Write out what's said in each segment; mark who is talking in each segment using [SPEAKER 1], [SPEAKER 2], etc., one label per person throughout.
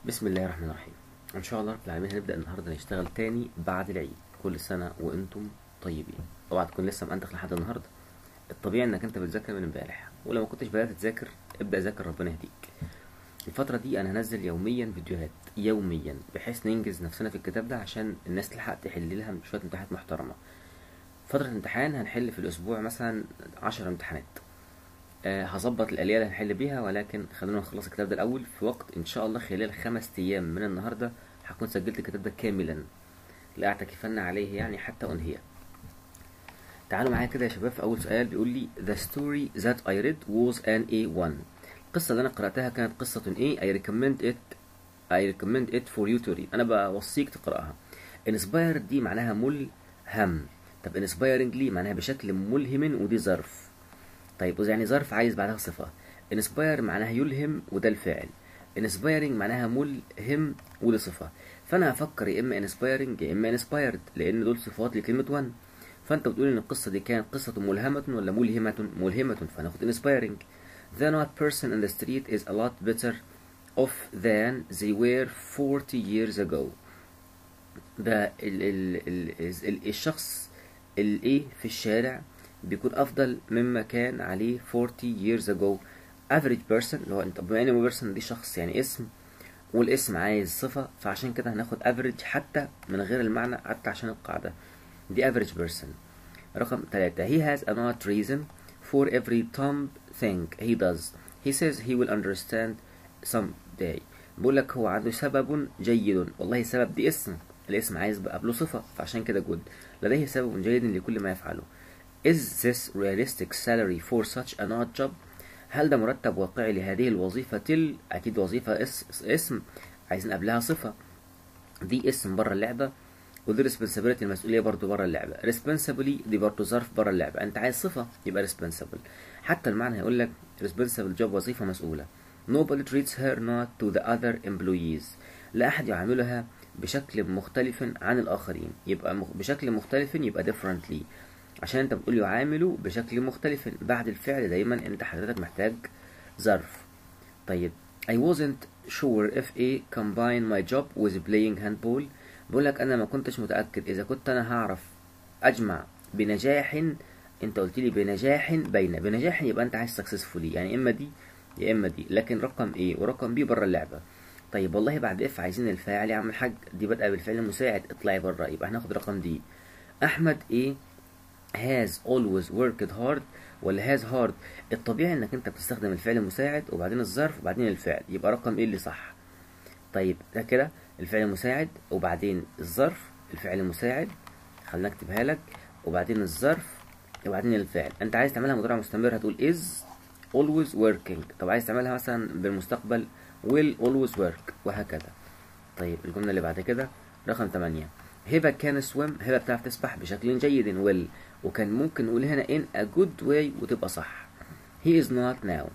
[SPEAKER 1] بسم الله الرحمن الرحيم ان شاء الله رب العالمين هنبدا النهارده نشتغل تاني بعد العيد كل سنه وانتم طيبين اوعى تكون لسه مأنتخ لحد النهارده الطبيعي انك انت بتذاكر من امبارح ولو ما كنتش بدات تذاكر ابدا ذاكر ربنا يهديك الفتره دي انا هنزل يوميا فيديوهات يوميا بحيث ننجز نفسنا في الكتاب ده عشان الناس تلحق تحل لها شويه امتحانات محترمه فتره الامتحان هنحل في الاسبوع مثلا عشر امتحانات آه، هظبط الآلية اللي هنحل بيها ولكن خلونا نخلص الكتاب ده الأول في وقت إن شاء الله خلال خمس أيام من النهاردة هكون سجلت الكتاب ده كاملا لا أعتكفن عليه يعني حتى أنهيه تعالوا معايا كده يا شباب في أول سؤال بيقول لي The story that I read was an A1 القصة اللي أنا قرأتها كانت قصة A I recommend it I recommend it for you to read أنا بوصيك تقرأها inspired دي معناها ملهم طب inspiringly معناها بشكل ملهم ودي ظرف طيب وإذا يعني ظرف عايز بعدها صفة inspire معناها يلهم وده الفاعل inspiring معناها ملهم ودي صفة فأنا هفكر يا إما inspiring يا إما inspired لأن دول صفات لكلمة one فأنت بتقول إن القصة دي كانت قصة ملهمة ولا ملهمة ملهمة فهناخد inspiring The not person in the street is a lot better off than they were 40 years ago ده ال ال ال ال الشخص الايه في الشارع بيكون افضل مما كان عليه 40 years ago average person اللي هو انت بما ان person دي شخص يعني اسم والاسم عايز صفة فعشان كده هناخد average حتى من غير المعنى حتى عشان القاعدة دي average person رقم ثلاثة he has a not reason for every dumb thing he does he says he will understand someday بقول لك هو عنده سبب جيد والله السبب دي اسم الاسم عايز بقى قبله صفة فعشان كده جود لديه سبب جيد لكل ما يفعله Is this realistic salary for such an odd job؟ هل ده مرتب واقعي لهذه الوظيفة تل أكيد وظيفة اس اسم عايزين قبلها صفة دي اسم بره اللعبة ودي responsibility المسؤولية برضو بره اللعبة responsibly دي برضو ظرف بره اللعبة أنت عايز صفة يبقى responsible حتى المعنى هيقول لك responsible job وظيفة مسؤولة nobody treats her not to the other employees لا أحد يعاملها بشكل مختلف عن الآخرين يبقى مخ... بشكل مختلف يبقى differently عشان انت بتقول يعامله بشكل مختلف بعد الفعل دايما انت حضرتك محتاج ظرف طيب I wasn't sure if A combine my job with playing handball بقول لك انا ما كنتش متأكد اذا كنت انا هعرف اجمع بنجاح انت قلت لي بنجاح بين بنجاح يبقى انت عايز successfully يعني اما دي يا اما دي لكن رقم A ورقم B بره اللعبة طيب والله بعد اف عايزين الفاعل يا عم الحاج دي بادئه بالفعل المساعد اطلعي بره يبقى هناخد رقم دي احمد ايه has always worked hard ولا has hard الطبيعي انك انت بتستخدم الفعل المساعد وبعدين الظرف وبعدين الفعل يبقى رقم ايه اللي صح طيب ده كده الفعل المساعد وبعدين الظرف الفعل المساعد خلينا اكتبها لك وبعدين الظرف وبعدين الفعل انت عايز تعملها مضارع مستمر هتقول is always working طب عايز تعملها مثلا بالمستقبل will always work وهكذا طيب الجملة اللي بعد كده رقم 8 هبة كان سويم هبة بتعرف تسبح بشكل جيد ويل وكان ممكن نقول هنا in a good way وتبقى صح he is not now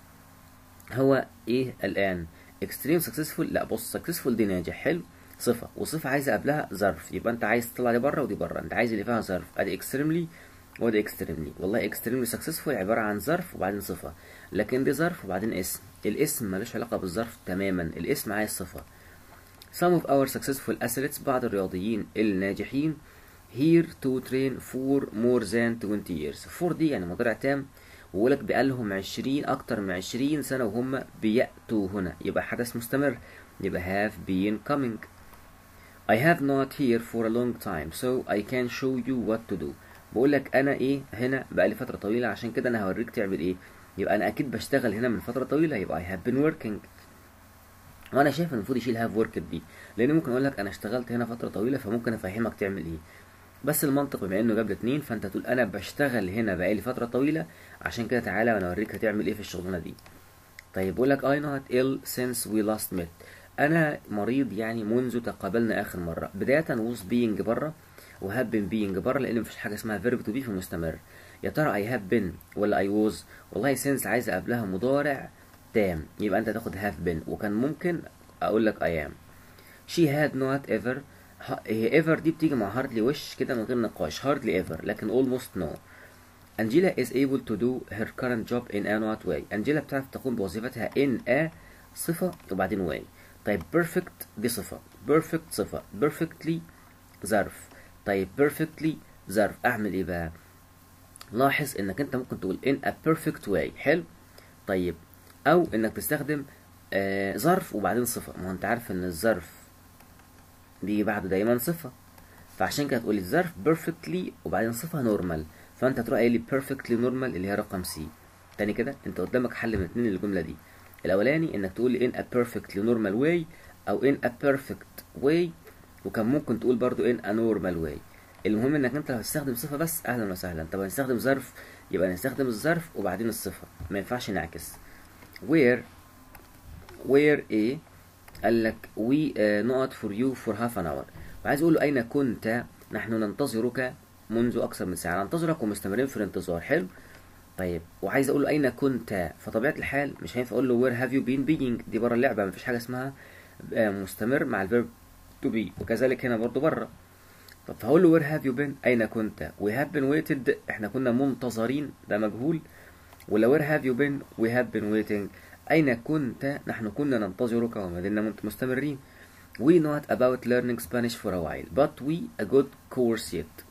[SPEAKER 1] هو ايه الآن extreme successful لا بص successful دي ناجح حلو صفة وصفة عايزة قبلها ظرف يبقى انت عايز تطلع دي بره ودي بره انت عايز اللي فيها ظرف ادي extremely وادي extremely والله extremely successful عبارة عن ظرف وبعدين صفة لكن دي ظرف وبعدين اسم الاسم ملوش علاقة بالظرف تماما الاسم عايز صفة Some of our successful athletes بعض الرياضيين الناجحين here to train for more than 20 years for دي يعني مضارع تام ويقولك بقالهم 20 أكتر من 20 سنة وهم بيأتوا هنا يبقى حدث مستمر يبقى have been coming I have not here for a long time so I can show you what to do بقولك أنا إيه هنا بقالي فترة طويلة عشان كده أنا هوريك تعمل إيه يبقى أنا أكيد بشتغل هنا من فترة طويلة يبقى I have been working وانا شايف ان المفروض يشيل هاف ورك دي لان ممكن اقول لك انا اشتغلت هنا فتره طويله فممكن افهمك تعمل ايه بس المنطق بما انه جاب لي اتنين فانت تقول انا بشتغل هنا بقالي فتره طويله عشان كده تعالى وانا اوريك هتعمل ايه في الشغلانه دي طيب بقول لك I not ill since we last met انا مريض يعني منذ تقابلنا اخر مره بدايه was being بره وهاب been being بره لان مفيش حاجه اسمها verb to be في مستمر يا ترى I have been ولا I was والله since عايزه قبلها مضارع تام يبقى انت تاخد have been وكان ممكن اقول لك I am she had not ever هي ever دي بتيجي مع hardly وش كده من غير نقاش hardly ever لكن almost no Angela is able to do her current job in a not way Angela بتعرف تقوم بوظيفتها in a صفة وبعدين way طيب perfect دي صفة perfect صفة perfectly ظرف طيب perfectly ظرف اعمل ايه بقى لاحظ انك انت ممكن تقول in a perfect way حلو طيب او انك تستخدم آه ظرف وبعدين صفة ما هو انت عارف ان الظرف بيجي بعده دايما صفة فعشان كده تقول الظرف perfectly وبعدين صفة normal فانت تروح قايل لي perfectly normal اللي هي رقم سي تاني كده انت قدامك حل من اتنين للجملة دي الاولاني انك تقول لي in a perfectly normal way او in a perfect way وكان ممكن تقول برضو in a normal way المهم انك انت لو هتستخدم صفة بس اهلا وسهلا طب هنستخدم ظرف يبقى نستخدم الظرف وبعدين الصفة ما ينفعش نعكس where where ايه قال لك we uh, not for you for half an hour وعايز اقول له اين كنت نحن ننتظرك منذ اكثر من ساعة ننتظرك ومستمرين في الانتظار حلو طيب وعايز اقول له اين كنت فطبيعة الحال مش هينفع اقول له where have you been being دي بره اللعبة مفيش حاجة اسمها مستمر مع الفيرب to be وكذلك هنا برضو بره طب فهقول له where have you been أين كنت we have been waited احنا كنا منتظرين ده مجهول ولا where have you been we have been waiting أين كنت نحن كنا ننتظرك وما زلنا مستمرين we not about learning Spanish for a while but we a good course yet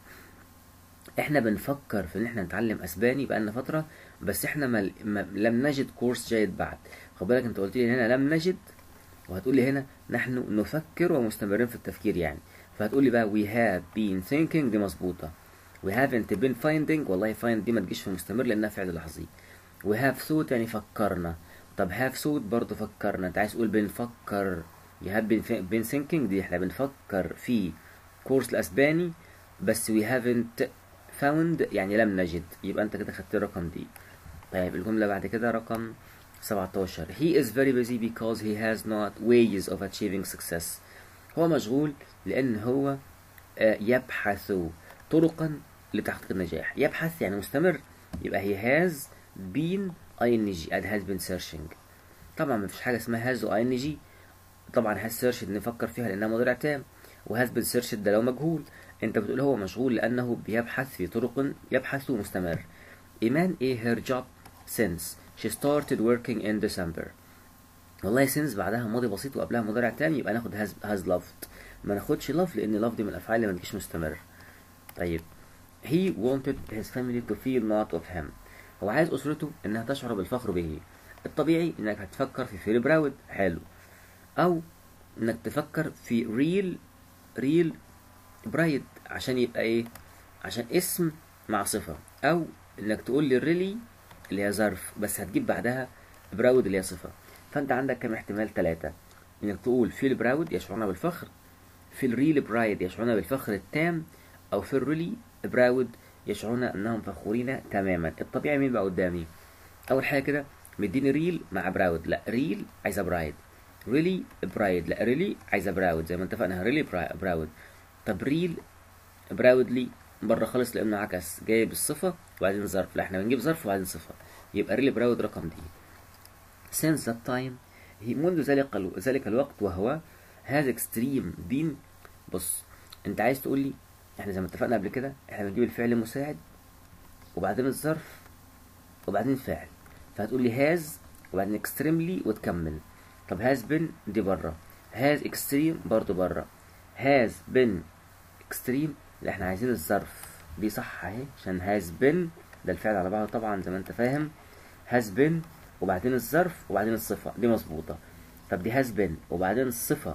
[SPEAKER 1] احنا بنفكر في ان احنا نتعلم اسباني بقالنا فترة بس احنا ما ما لم نجد كورس جيد بعد خد بالك انت قلت لي هنا لم نجد وهتقول لي هنا نحن نفكر ومستمرين في التفكير يعني فهتقول لي بقى we have been thinking دي مظبوطة we haven't been finding والله find دي ما تجيش في مستمر لأنها فعل لحظي we have thought يعني فكرنا طب have thought برضه فكرنا انت عايز تقول بنفكر you have been, been thinking دي احنا بنفكر في كورس الأسباني بس we haven't found يعني لم نجد يبقى انت كده خدت الرقم دي طيب الجملة بعد كده رقم 17 He is very busy because he has not ways of achieving success هو مشغول لأن هو يبحث طرقا لتحقيق النجاح يبحث يعني مستمر يبقى he has been ing and has been searching طبعا ما فيش حاجة اسمها has و ing طبعا has searched نفكر فيها لأنها مضارع تام و has been searched ده لو مجهول انت بتقول هو مشغول لأنه بيبحث في طرق يبحث مستمر إيمان ايه her job since she started working in December والله since بعدها ماضي بسيط وقبلها مضارع تاني يبقى ناخد has, has loved ما ناخدش love لأن love دي من الأفعال اللي ما تجيش مستمر طيب he wanted his family to feel not of him هو عايز أسرته إنها تشعر بالفخر به الطبيعي إنك هتفكر في feel proud حلو أو إنك تفكر في real real pride عشان يبقى إيه عشان اسم مع صفة أو إنك تقول لي really اللي هي ظرف بس هتجيب بعدها براود اللي هي صفة فأنت عندك كم احتمال ثلاثة إنك تقول feel براود يشعرون بالفخر feel real pride يشعرون بالفخر التام أو feel really براود يشعرون أنهم فخورين تماما الطبيعي مين بقى قدامي أول حاجة كده مديني ريل مع براود لا ريل عايزة برايد ريلي برايد لا ريلي عايزة براود زي ما اتفقنا ريلي براود طب ريل براودلي بره خالص لانه عكس جايب الصفه وبعدين ظرف لا احنا بنجيب ظرف وبعدين صفه يبقى ريلي براود رقم دي since that time هي منذ ذلك الو... ذلك الوقت وهو has extreme been بص انت عايز تقول لي احنا زي ما اتفقنا قبل كده احنا بنجيب الفعل المساعد وبعدين الظرف وبعدين الفاعل فهتقول لي has وبعدين extremely وتكمل طب has been دي بره has extreme برضو بره has been extreme لا احنا عايزين الظرف دي صح اهي عشان has been ده الفعل على بعضه طبعا زي ما انت فاهم has been وبعدين الظرف وبعدين الصفة دي مظبوطة طب دي has been وبعدين الصفة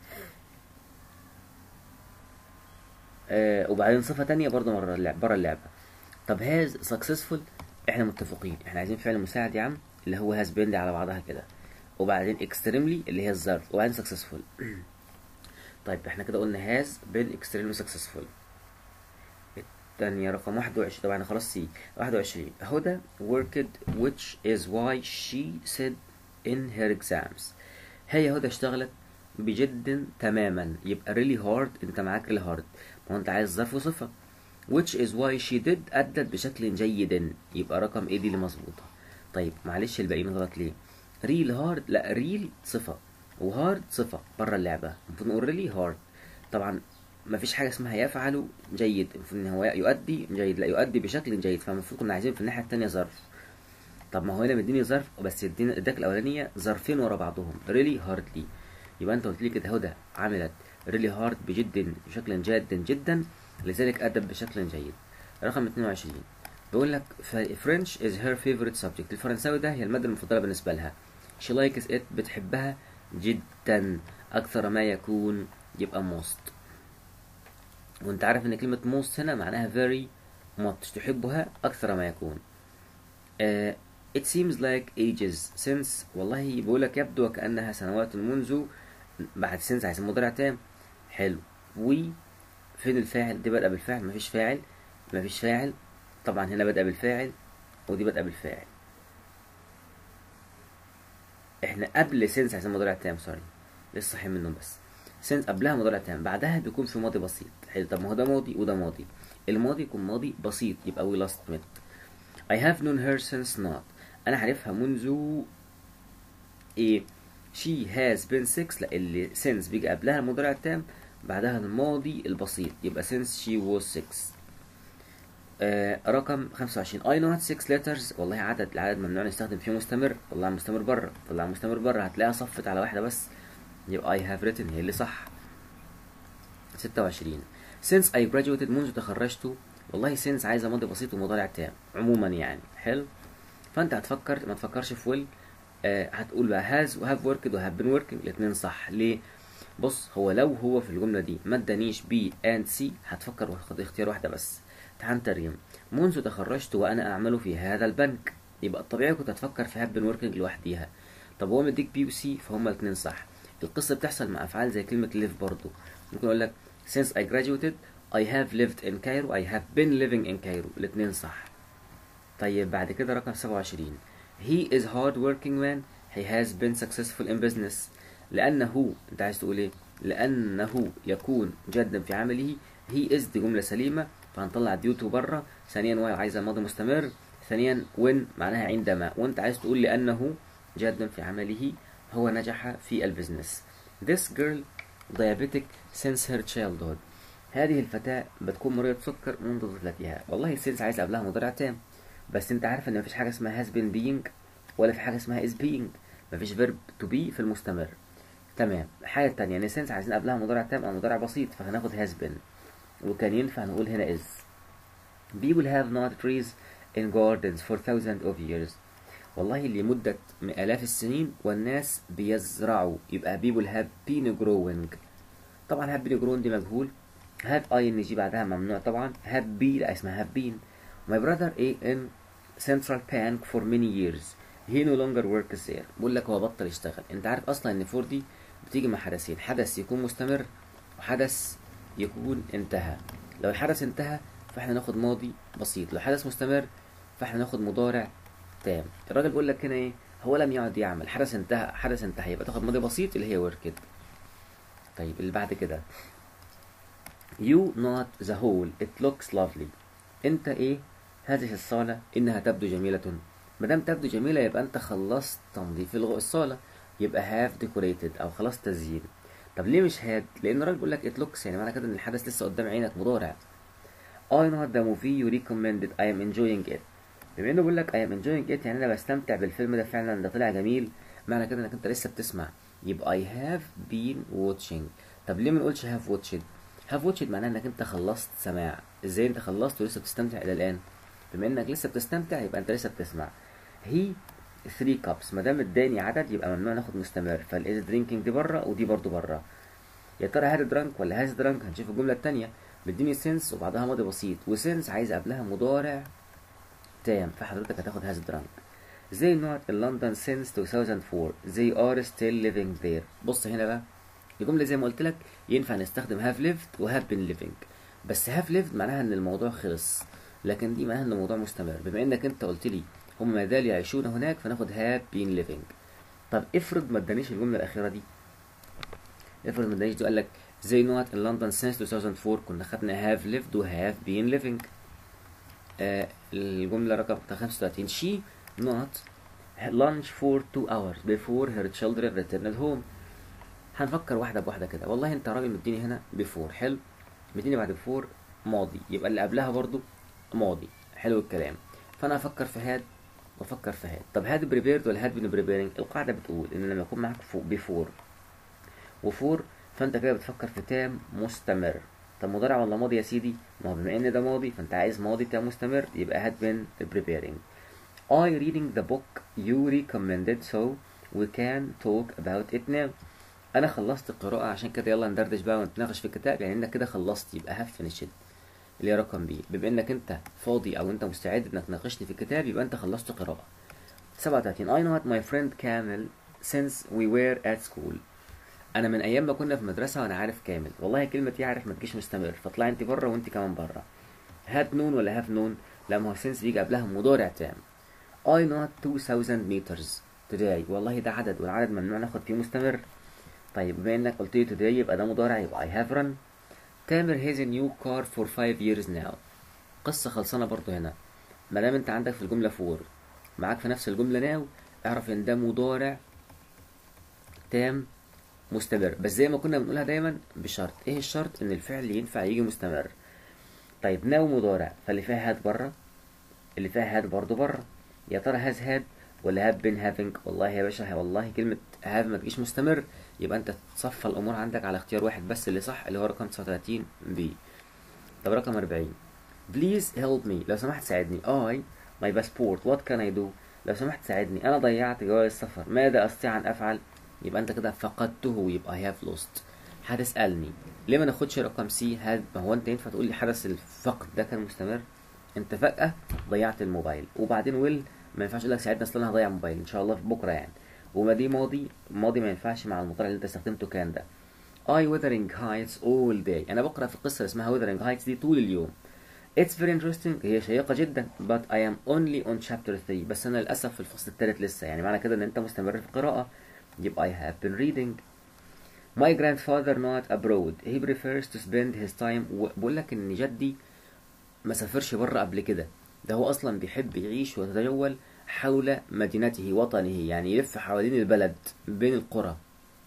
[SPEAKER 1] آه وبعدين صفة تانية برضه مرة اللعبة برا اللعبة طب has successful احنا متفقين احنا عايزين فعل مساعد يا عم اللي هو has been دي على بعضها كده وبعدين extremely اللي هي الظرف وبعدين successful طيب احنا كده قلنا has been extremely successful الثانية رقم 21 طبعا خلاص سي 21 هدى worked which is why she said in her exams هي هدى اشتغلت بجد تماما يبقى really hard انت معاك really hard ما هو انت عايز ظرف وصفة which is why she did أدت بشكل جيد يبقى رقم ايه دي اللي مظبوطة طيب معلش الباقيين غلط ليه real hard لا real صفة وهارد صفة بره اللعبة المفروض نقول really hard طبعا ما فيش حاجة اسمها يفعل جيد المفروض ان هو يؤدي جيد لا يؤدي بشكل جيد فالمفروض كنا عايزين في الناحية التانية ظرف طب ما هو هنا مديني ظرف بس ادينا اداك الاولانية ظرفين ورا بعضهم really hardly يبقى انت قلت لي كده هدى عملت ريلي هارد بجد بشكل جاد جدا لذلك ادب بشكل جيد رقم 22 بيقول لك French is her favorite subject الفرنساوي ده هي المادة المفضلة بالنسبة لها she likes it بتحبها جدا أكثر ما يكون يبقى most وانت عارف ان كلمة most هنا معناها very much تحبها أكثر ما يكون uh, it seems like ages since والله بيقول لك يبدو كأنها سنوات منذ بعد since عايز مضارع تام حلو وي فين الفاعل دي بدأ بالفعل مفيش فاعل مفيش فاعل طبعا هنا بدأ بالفاعل ودي بدأ بالفاعل احنا قبل سنس عايزين مضارع تام سوري لسه صاحي منهم بس سنس قبلها مضارع تام بعدها بيكون في ماضي بسيط حلو طب ما هو ده ماضي وده ماضي الماضي يكون ماضي بسيط يبقى we last met I have known her since not انا عارفها منذ ايه she has been six لا اللي since بيجي قبلها المضارع التام بعدها الماضي البسيط يبقى since she was six آه رقم 25 I know six letters والله عدد العدد ممنوع نستخدم فيه مستمر طلع مستمر بره طلع مستمر بره هتلاقيها صفت على واحدة بس يبقى I have written هي اللي صح 26 since I graduated منذ تخرجت والله since عايزة ماضي بسيط ومضارع تام عموما يعني حلو فانت هتفكر ما تفكرش في will آه هتقول بقى has و have worked و have been working الاتنين صح ليه بص هو لو هو في الجملة دي ما ادانيش B and C هتفكر وتاخد اختيار واحدة بس امتحان ترجمة منذ تخرجت وأنا أعمل في هذا البنك يبقى الطبيعي كنت هتفكر في هاب بين وركينج لوحديها طب هو مديك بي وسي فهما الاتنين صح القصة بتحصل مع أفعال زي كلمة live برضو ممكن أقول لك since I graduated I have lived in Cairo I have been living in Cairo الاتنين صح طيب بعد كده رقم 27 he is hard working man he has been successful in business لأنه أنت عايز تقول إيه؟ لأنه يكون جادا في عمله he is دي جملة سليمة فهنطلع ديوتو بره ثانيا واي عايزة ماضي مستمر ثانيا when معناها عندما وانت عايز تقول لأنه جادا في عمله هو نجح في البزنس This girl diabetic since her childhood هذه الفتاة بتكون مريضة سكر منذ طفولتها والله since عايز قبلها مضارع تام بس انت عارف ان مفيش حاجة اسمها has been being ولا في حاجة اسمها is being مفيش verb to be في المستمر تمام الحاجة التانية ان since عايزين قبلها مضارع تام او مضارع بسيط فهناخد has been وكان ينفع نقول هنا is people have not trees in gardens for thousands of years والله لمدة آلاف السنين والناس بيزرعوا يبقى people have been growing طبعا have been growing دي مجهول have ing بعدها ممنوع طبعا have been لا اسمها have been my brother a in central bank for many years he no longer works there بقول لك هو بطل يشتغل انت عارف اصلا ان فور دي بتيجي مع حدثين حدث يكون مستمر وحدث يكون انتهى لو الحدث انتهى فاحنا ناخد ماضي بسيط لو حدث مستمر فاحنا ناخد مضارع تام الراجل بيقول لك هنا ايه هو لم يعد يعمل حدث انتهى حدث انتهى يبقى تاخد ماضي بسيط اللي هي worked طيب اللي بعد كده you not the whole it looks lovely انت ايه هذه الصالة انها تبدو جميلة مادام تبدو جميلة يبقى انت خلصت تنظيف الصالة يبقى have decorated او خلاص تزيين طب ليه مش هاد لان الراجل بيقول لك it looks يعني معنى كده ان الحدث لسه قدام عينك مضارع I know the movie you recommended I am enjoying it بما انه بيقول لك I am enjoying it يعني انا بستمتع بالفيلم ده فعلا ده طلع جميل معنى كده انك انت لسه بتسمع يبقى I have been watching طب ليه ما نقولش have watched have watched معناها انك انت خلصت سماع ازاي انت خلصت ولسه بتستمتع الى الان بما انك لسه بتستمتع يبقى انت لسه بتسمع he 3 cups ما دام اداني عدد يبقى ممنوع ناخد مستمر فالايز درينكينج دي بره ودي برضو بره يا ترى هاد درانك ولا هاز درانك هنشوف الجمله الثانيه مديني سنس وبعدها ماضي بسيط وسنس عايز قبلها مضارع تام فحضرتك هتاخد هاز درانك زي نوع لندن since 2004 they are still living there بص هنا بقى الجملة زي ما قلت لك ينفع نستخدم have lived و have been living بس have lived معناها ان الموضوع خلص لكن دي معناها ان الموضوع مستمر بما انك انت قلت لي هم ما زالوا يعيشون هناك فناخد have been living طب افرض ما ادانيش الجملة الأخيرة دي افرض ما ادانيش دي قال لك زي نوت in London since 2004 كنا خدنا have lived و have been living آه الجملة رقم 35 she not lunch for two hours before her children returned home هنفكر واحدة بواحدة كده والله انت راجل مديني هنا before حلو مديني بعد before ماضي يبقى اللي قبلها برضو ماضي حلو الكلام فانا افكر في هاد وافكر في هاد طب هاد prepared ولا هاد been preparing القاعدة بتقول ان لما يكون معاك before وفور فانت كده بتفكر في تام مستمر طب مضارع ولا ماضي يا سيدي ما هو بما ان ده ماضي فانت عايز ماضي تام مستمر يبقى had been preparing I reading the book you recommended so we can talk about it now انا خلصت القراءة عشان كده يلا ندردش بقى ونتناقش في الكتاب يعني انك كده خلصت يبقى have finished اللي هي رقم بي بما انك انت فاضي او انت مستعد انك تناقشني في الكتاب يبقى انت خلصت قراءة 37 I know my friend كامل since we were at school انا من ايام ما كنا في مدرسة وانا عارف كامل والله كلمة يعرف ما تجيش مستمر فاطلعي انت بره وانت كمان بره هاد نون ولا هاف نون لا ما هو since بيجي قبلها مضارع تام I know 2000 meters today والله ده عدد والعدد ممنوع ناخد فيه مستمر طيب بما انك قلت لي today يبقى ده مضارع يبقى I have run تامر has a new car for 5 years now قصة خلصانة برضو هنا ما دام انت عندك في الجملة فور معاك في نفس الجملة ناو اعرف ان ده مضارع تام مستمر بس زي ما كنا بنقولها دايما بشرط ايه الشرط ان الفعل ينفع يجي مستمر طيب ناو مضارع فاللي فيها هاد بره اللي فيها هاد برضو بره يا ترى هاز هاد ولا هاد بين هافينج والله يا باشا والله كلمة هاف ما تجيش مستمر يبقى انت تصفى الامور عندك على اختيار واحد بس اللي صح اللي هو رقم 39 بي طب رقم 40 بليز هيلب مي لو سمحت ساعدني اي ماي باسبورت وات كان اي دو لو سمحت ساعدني انا ضيعت جواز السفر ماذا استطيع ان افعل يبقى انت كده فقدته يبقى هاف لوست هتسالني ليه ما ناخدش رقم سي هاد ما هو انت ينفع تقول لي حدث الفقد ده كان مستمر انت فجاه ضيعت الموبايل وبعدين ويل ما ينفعش اقول لك ساعدني اصل انا هضيع موبايل ان شاء الله في بكره يعني وما دي ماضي ماضي ما ينفعش مع المضارع اللي انت استخدمته كان ده I weathering heights all day انا بقرا في قصه اسمها weathering heights دي طول اليوم It's very interesting هي شيقة جدا but I am only on chapter 3 بس أنا للأسف في الفصل الثالث لسه يعني معنى كده إن أنت مستمر في القراءة يبقى I have been reading My grandfather not abroad he prefers to spend his time بقول لك إن جدي ما سافرش بره قبل كده ده هو أصلا بيحب يعيش ويتجول حول مدينته وطنه يعني يلف حوالين البلد بين القرى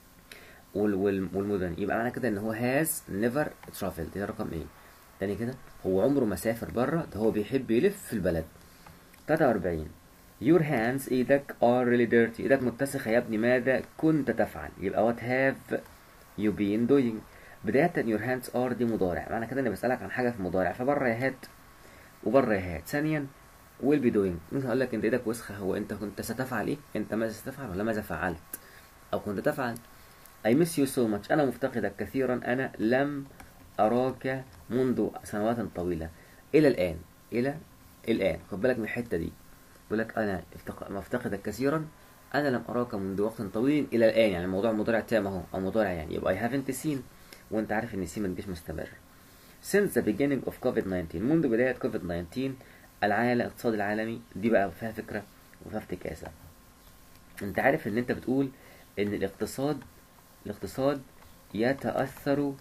[SPEAKER 1] وال وال والمدن يبقى معنى كده ان هو has never traveled ده رقم ايه تاني كده هو عمره ما سافر بره ده هو بيحب يلف في البلد 43 Your hands ايدك are really dirty ايدك متسخة يا ابني ماذا كنت تفعل يبقى what have you been doing بداية your hands are دي مضارع معنى كده اني بسألك عن حاجة في مضارع فبره يا هات وبره يا هات ثانيا will be doing ممكن اقول لك انت ايدك وسخة هو انت كنت ستفعل ايه انت ماذا ستفعل ولا ماذا فعلت او كنت تفعل I miss you so much انا مفتقدك كثيرا انا لم اراك منذ سنوات طويلة الى الان الى الان خد بالك من الحتة دي بيقول لك انا مفتقدك كثيرا انا لم اراك منذ وقت طويل الى الان يعني الموضوع مضارع تام اهو او مضارع يعني يبقى I haven't seen وانت عارف ان سي ما تجيش مستمر since the beginning of COVID-19 منذ بداية COVID-19 العالم الاقتصاد العالمي دي بقى فيها فكرة وفيها افتكاسة انت عارف ان انت بتقول ان الاقتصاد الاقتصاد يتأثر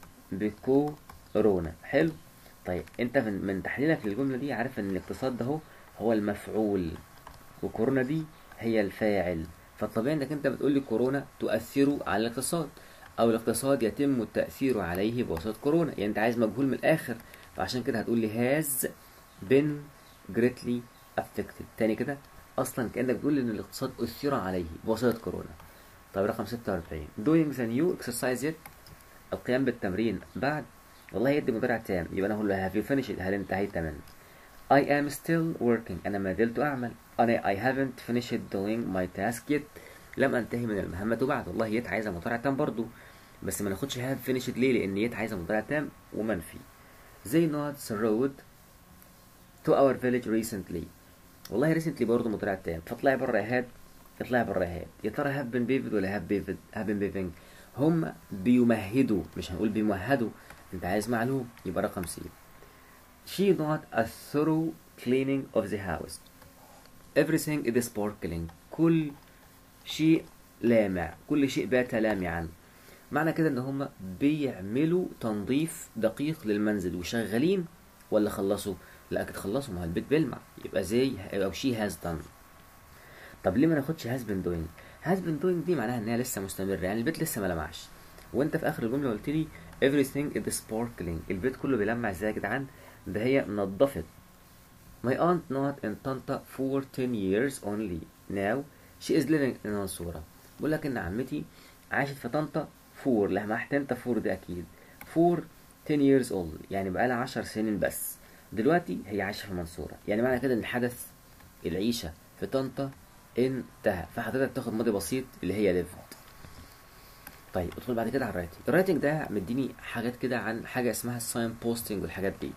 [SPEAKER 1] بكورونا حلو طيب انت من, من تحليلك للجملة دي عارف ان الاقتصاد ده هو هو المفعول وكورونا دي هي الفاعل فالطبيعي انك انت بتقول لي كورونا تؤثر على الاقتصاد او الاقتصاد يتم التأثير عليه بواسطة كورونا يعني انت عايز مجهول من الاخر فعشان كده هتقول لي هاز been greatly affected تاني كده اصلا كانك بتقول ان الاقتصاد اثر عليه بواسطه كورونا طيب رقم 46 doing the new exercise yet القيام بالتمرين بعد والله يدي مضارع تام يبقى انا اقول له have you finished هل انتهيت منه I am still working انا ما زلت اعمل انا I haven't finished doing my task yet لم انتهي من المهمة بعد والله يت عايزة مضارع تام برضو بس ما ناخدش have finished ليه لان يت عايزة مضارع تام ومنفي زي not road to our village recently والله recently برضه مضارع تام فاطلعي بره هاد اطلعي بره هاد يا ترى هاب بن بيفد ولا هاب بيفد هاب بن بيفنج هم بيمهدوا مش هنقول بيمهدوا انت عايز معلوم يبقى رقم سي she not a thorough cleaning of the house everything is sparkling كل شيء لامع كل شيء بات لامعا معنى كده ان هم بيعملوا تنظيف دقيق للمنزل وشغالين ولا خلصوا لا اكيد خلصوا ما هو البيت بيلمع يبقى زي او شي هاز دان طب ليه ما ناخدش هاز بين دوينج هاز بين دوينج دي معناها ان هي لسه مستمره يعني البيت لسه ما لمعش وانت في اخر الجمله قلت لي everything is sparkling البيت كله بيلمع ازاي يا جدعان ده هي نظفت My aunt not in Tanta for 10 years only now she is living in منصورة بقول لك ان عمتي عاشت في طنطا فور لمحت انت فور ده اكيد فور 10 years old يعني بقالها 10 سنين بس دلوقتي هي عايشه في المنصوره يعني معنى كده ان الحدث العيشه في طنطا انتهى فحضرتك تاخد ماضي بسيط اللي هي lived طيب ادخل بعد كده على الرايتنج الرايتنج ده مديني حاجات كده عن حاجه اسمها الساين بوستنج والحاجات دي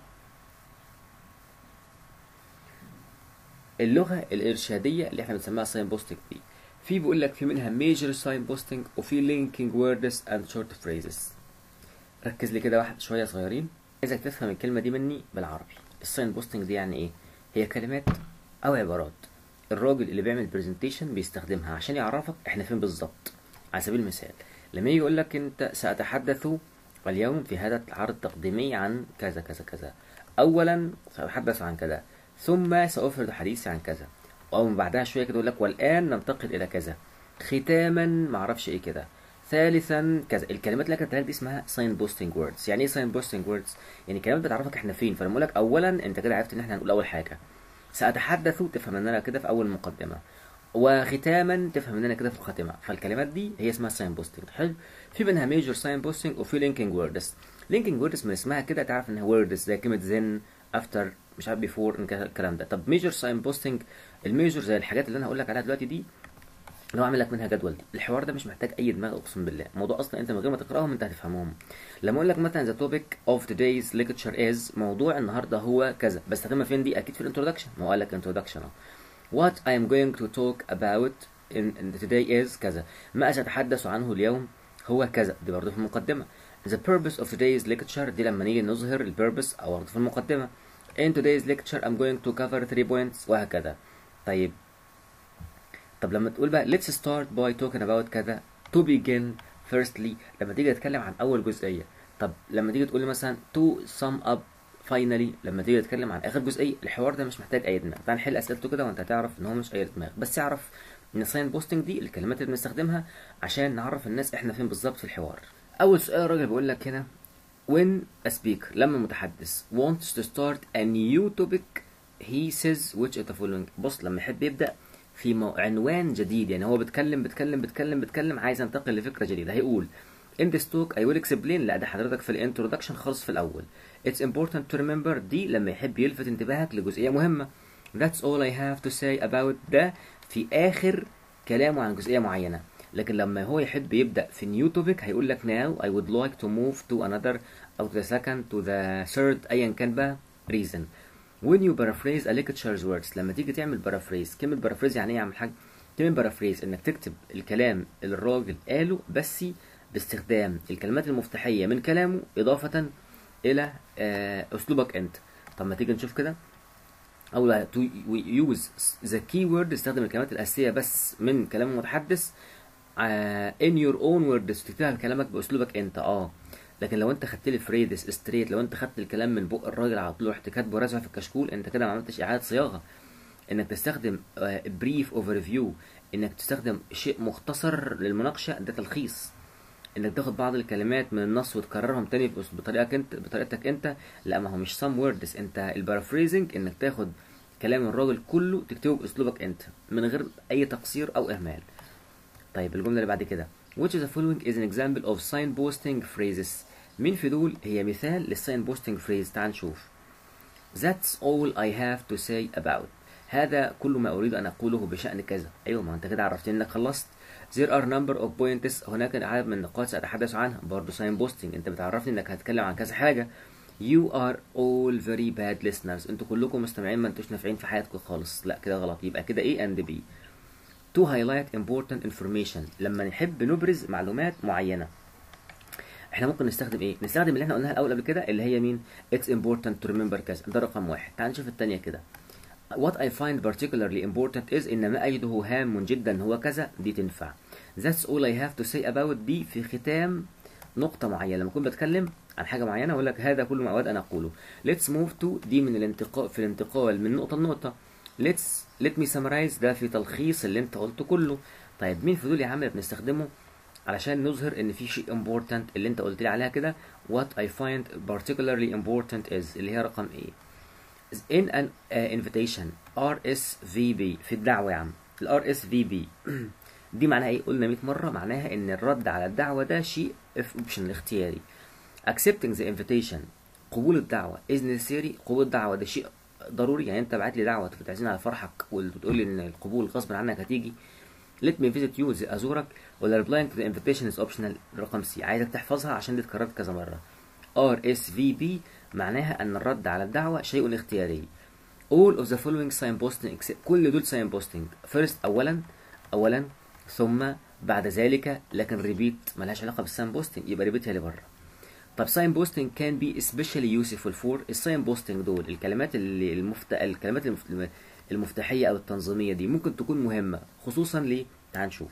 [SPEAKER 1] اللغه الارشاديه اللي احنا بنسميها ساين بوستنج دي في بيقول لك في منها ميجر ساين بوستنج وفي لينكينج ووردز اند شورت فريزز ركز لي كده واحد شويه صغيرين عايزك تفهم الكلمه دي مني بالعربي الساين بوستنج دي يعني ايه هي كلمات او عبارات الراجل اللي بيعمل برزنتيشن بيستخدمها عشان يعرفك احنا فين بالظبط على سبيل المثال لما يجي يقول لك انت ساتحدث اليوم في هذا العرض التقديمي عن كذا كذا كذا اولا ساتحدث عن كذا ثم سافرد حديثي عن كذا او من بعدها شويه كده يقول لك والان ننتقل الى كذا ختاما معرفش ايه كده ثالثا كذا الكلمات اللي كانت دي اسمها ساين بوستنج ووردز يعني ايه ساين بوستنج ووردز يعني كلمات بتعرفك احنا فين فلما اقول لك اولا انت كده عرفت ان احنا هنقول اول حاجه ساتحدث تفهم ان انا كده في اول مقدمه وختاما تفهم ان انا كده في الخاتمه فالكلمات دي هي اسمها ساين بوستنج حلو في منها ميجر ساين بوستنج وفي لينكينج ووردز لينكينج ووردز من اسمها كده تعرف انها ووردز زي كلمه زين افتر مش عارف بيفور الكلام ده طب ميجر ساين بوستنج الميجر زي الحاجات اللي انا هقول لك عليها دلوقتي دي لو اعمل لك منها جدول دي الحوار ده مش محتاج اي دماغ اقسم بالله الموضوع اصلا انت من غير ما تقراهم انت هتفهمهم لما اقول لك مثلا ذا توبيك اوف today's lecture is موضوع النهارده هو كذا بستخدمها فين دي اكيد في الانترودكشن ما هو قال لك انترودكشن what I am going to talk about in, in today is كذا ما سأتحدث عنه اليوم هو كذا دي برضه في المقدمة the purpose of today's lecture دي لما نيجي نظهر البيربس او برضه في المقدمة in today's lecture I'm going to cover three points وهكذا طيب طب لما تقول بقى let's start by talking about كذا to begin firstly لما تيجي تتكلم عن اول جزئية طب لما تيجي تقول مثلا to sum up فاينلي لما تيجي تتكلم عن اخر جزئيه الحوار ده مش محتاج اي دماغ تعال نحل اسئلته كده وانت هتعرف ان هو مش اي دماغ بس اعرف ان الساين بوستنج دي الكلمات اللي بنستخدمها عشان نعرف الناس احنا فين بالظبط في الحوار اول سؤال الراجل بيقول لك هنا when a speaker لما متحدث wants to start a new topic he says which of the following بص لما يحب يبدا في مو... عنوان جديد يعني هو بيتكلم بيتكلم بيتكلم بيتكلم عايز ينتقل لفكره جديده هيقول in this talk I will explain لا ده حضرتك في الانترودكشن خالص في الاول It's important to remember دي لما يحب يلفت انتباهك لجزئية مهمة That's all I have to say about ده في آخر كلامه عن جزئية معينة لكن لما هو يحب يبدأ في new topic هيقول لك now I would like to move to another أو to the second to the third أيا كان بقى reason when you paraphrase a lecture's words لما تيجي تعمل paraphrase كلمة paraphrase يعني ايه يا عم الحاج؟ كلمة paraphrase انك تكتب الكلام اللي الراجل قاله بس باستخدام الكلمات المفتاحية من كلامه إضافة الى اسلوبك انت طب ما تيجي نشوف كده اول تو يوز ذا كي وورد استخدم الكلمات الاساسيه بس من كلام المتحدث ان يور اون ووردز تكتبها بكلامك باسلوبك انت اه لكن لو انت خدت لي فريدس ستريت لو انت خدت الكلام من بق الراجل على طول رحت كاتبه راسمه في الكشكول انت كده ما عملتش اعاده صياغه انك تستخدم بريف اوفر فيو انك تستخدم شيء مختصر للمناقشه ده تلخيص انك تاخد بعض الكلمات من النص وتكررهم تاني بطريقتك انت بطريقتك انت لا ما هو مش سام ووردز انت البارافريزنج انك تاخد كلام الراجل كله تكتبه باسلوبك انت من غير اي تقصير او اهمال طيب الجمله اللي بعد كده which of the following is an example of signposting phrases مين في دول هي مثال للساين بوستنج فريز تعال نشوف That's all I have to say about هذا كل ما أريد أن أقوله بشأن كذا أيوة ما أنت كده عرفتني إنك خلصت There are number of points هناك عدد من النقاط سأتحدث عنها برضه ساين بوستنج أنت بتعرفني إنك هتتكلم عن كذا حاجة You are all very bad listeners انتوا كلكم مستمعين ما انتوش نافعين في حياتكم خالص لا كده غلط يبقى كده A and B To highlight important information لما نحب نبرز معلومات معينة احنا ممكن نستخدم ايه نستخدم اللي احنا قلناها الاول قبل كده اللي هي مين it's important to remember كذا ده رقم واحد تعال نشوف الثانيه كده what I find particularly important is ان ما اجده هام جدا هو كذا دي تنفع that's all I have to say about دي في ختام نقطة معينة لما أكون بتكلم عن حاجة معينة أقول لك هذا كل ما أود أن أقوله let's move to دي من الانتقال في الانتقال من نقطة لنقطة let's let me summarize ده في تلخيص اللي أنت قلته كله طيب مين في دول يا عم بنستخدمه علشان نظهر ان في شيء important اللي انت قلت لي عليها كده what I find particularly important is اللي هي رقم ايه in an uh, invitation RSVP في الدعوة يا عم ال RSVP دي معناها ايه قلنا 100 مره معناها ان الرد على الدعوه ده شيء اوبشن اختياري accepting the invitation قبول الدعوه is necessary قبول الدعوه ده شيء ضروري يعني انت بعت لي دعوه بتعزيني على فرحك وتقول لي ان القبول غصب عنك هتيجي let me visit you ازورك ولا replying to the invitation is optional رقم سي عايزك تحفظها عشان دي اتكررت كذا مره RSVP معناها ان الرد على الدعوه شيء اختياري all of the following signposting except كل دول signposting first اولا اولا ثم بعد ذلك لكن ريبيت ملهاش علاقه بالساين بوستنج يبقى ريبيت هي اللي بره طب ساين بوستنج كان بي especially useful for الساين بوستنج دول الكلمات اللي المفت... الكلمات المفت... المفتاحيه او التنظيميه دي ممكن تكون مهمه خصوصا ليه تعال نشوف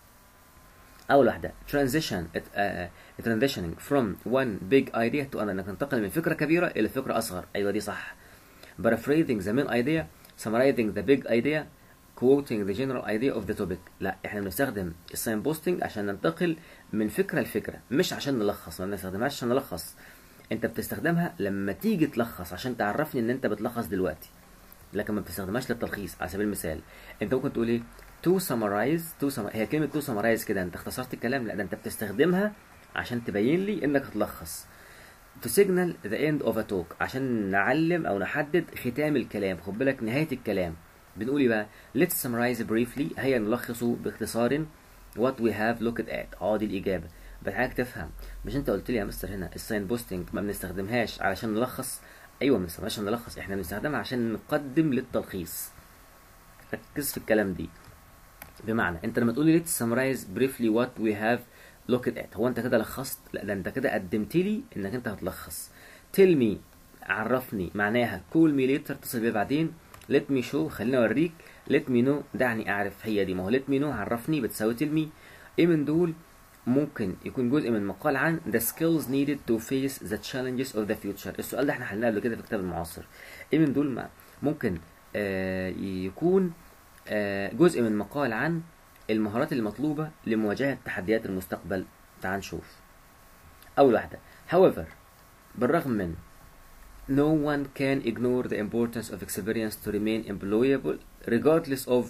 [SPEAKER 1] اول واحده transition uh, transitioning from one big idea to another انك تنتقل من فكره كبيره الى فكره اصغر ايوه دي صح paraphrasing the main idea summarizing the big idea quoting the general idea of the topic لا احنا بنستخدم الساين بوستنج عشان ننتقل من فكره لفكره مش عشان نلخص ما بنستخدمهاش عشان نلخص انت بتستخدمها لما تيجي تلخص عشان تعرفني ان انت بتلخص دلوقتي لكن ما بتستخدمهاش للتلخيص على سبيل المثال انت ممكن تقول ايه to summarize to summarize هي كلمه to summarize كده انت اختصرت الكلام لا ده انت بتستخدمها عشان تبين لي انك هتلخص to signal the end of a talk عشان نعلم او نحدد ختام الكلام خد بالك نهايه الكلام بنقول ايه بقى let's summarize briefly هيا نلخص باختصار what we have looked at اه دي الاجابه بس حضرتك تفهم مش انت قلت لي يا مستر هنا الساين بوستنج ما بنستخدمهاش علشان نلخص ايوه ما بنستخدمهاش عشان نلخص احنا بنستخدمها عشان نقدم للتلخيص ركز في الكلام دي بمعنى انت لما تقول لي let's summarize briefly what we have looked at هو انت كده لخصت لا ده انت كده قدمت لي انك انت هتلخص tell me عرفني معناها call me later اتصل بيا بعدين let me show خليني اوريك let me know دعني اعرف هي دي ما هو let me know عرفني بتساوي tell me ايه من دول ممكن يكون جزء من مقال عن the skills needed to face the challenges of the future السؤال ده احنا حلناه قبل كده في كتاب المعاصر ايه من دول ما ممكن آه يكون آه جزء من مقال عن المهارات المطلوبة لمواجهة تحديات المستقبل تعال نشوف أول واحدة however بالرغم من no one can ignore the importance of experience to remain employable regardless of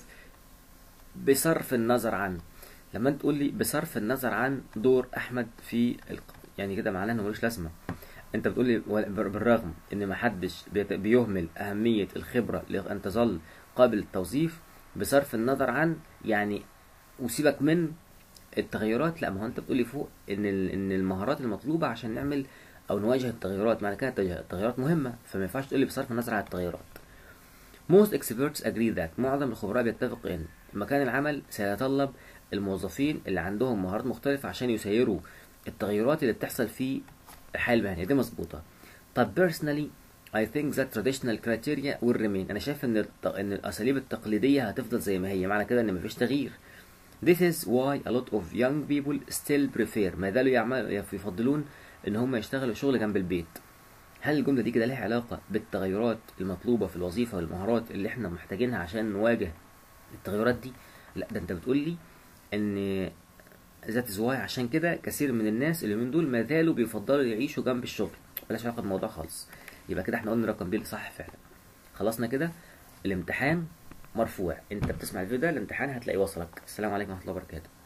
[SPEAKER 1] بصرف النظر عن لما انت تقول لي بصرف النظر عن دور احمد في الق... يعني كده معناه انه ملوش لازمه انت بتقول لي بالرغم ان ما حدش بيهمل اهميه الخبره لان تظل قابل للتوظيف بصرف النظر عن يعني وسيبك من التغيرات لا ما هو انت بتقولي فوق ان ان المهارات المطلوبه عشان نعمل او نواجه التغيرات معنى كده التغيرات مهمه فما ينفعش تقولي بصرف النظر عن التغيرات most experts agree that معظم الخبراء بيتفقوا ان مكان العمل سيتطلب الموظفين اللي عندهم مهارات مختلفه عشان يسيروا التغيرات اللي بتحصل في الحياه المهنيه دي مظبوطه طب personally I think that traditional criteria will remain أنا شايف إن الت... إن الأساليب التقليدية هتفضل زي ما هي معنى كده إن مفيش تغيير This is why a lot of young people still prefer ما زالوا يعمل يفضلون إن هم يشتغلوا شغل جنب البيت هل الجملة دي كده لها علاقة بالتغيرات المطلوبة في الوظيفة والمهارات اللي احنا محتاجينها عشان نواجه التغيرات دي؟ لا ده انت بتقول لي ان ذات واي عشان كده كثير من الناس اللي من دول ما زالوا بيفضلوا يعيشوا جنب الشغل ملهاش علاقة بالموضوع خالص يبقى كده احنا قلنا رقم بي صح فعلا خلصنا كده الامتحان مرفوع انت بتسمع الفيديو ده الامتحان هتلاقيه وصلك السلام عليكم ورحمه الله وبركاته